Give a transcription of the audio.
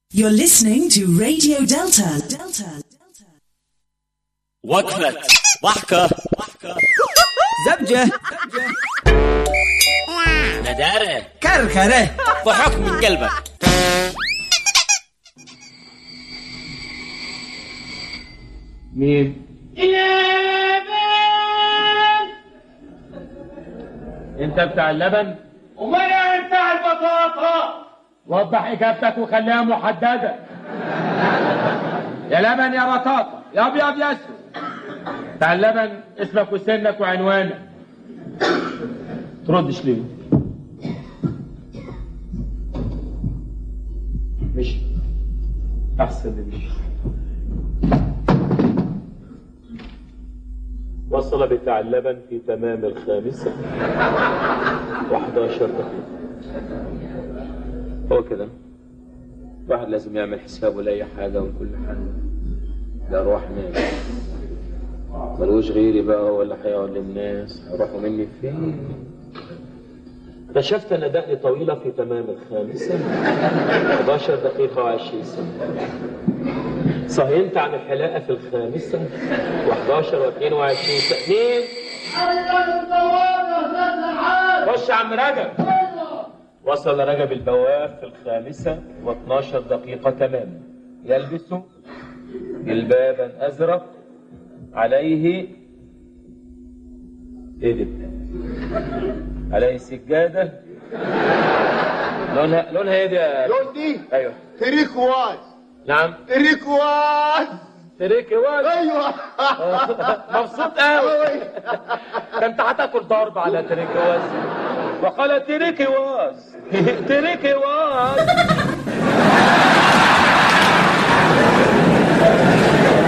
You're listening to Radio Delta. Delta. وقفة ضحكة زبجة ندارة كركرة ضحك من قلبك مين؟ انت بتاع اللبن؟ امال ايه بتاع البطاطا وضح اجابتك وخليها محدده يا لبن يا بطاطا يا ابيض يا اسود بتاع اللبن اسمك وسنك وعنوانك تردش ليه؟ مش احسن اللي مش وصل بتاع اللبن في تمام الخامسة و11 دقيقة هو كده الواحد لازم يعمل حسابه لأي حاجة وكل حاجة ده أرواح ناس ملوش غيري بقى هو اللي هيقعد للناس هيروحوا مني فين اكتشفت ان دقني طويلة في تمام الخامسة 11 دقيقة و20 ثانية صهينت عن الحلاقة في الخامسة و11 و22 ثانية خش يا عم رجب وصل رجب البواب في الخامسة و12 دقيقة تماما يلبس جلبابا أزرق عليه ايه ده؟ عليه سجادة لونها لونها ايه دي يا- لون دي ايوه تريكواز نعم تريكواز تريكي واحد ايوه مبسوط قوي ده انت هتاكل ضرب على تريكي واز وقال تريكي واز تريكي واز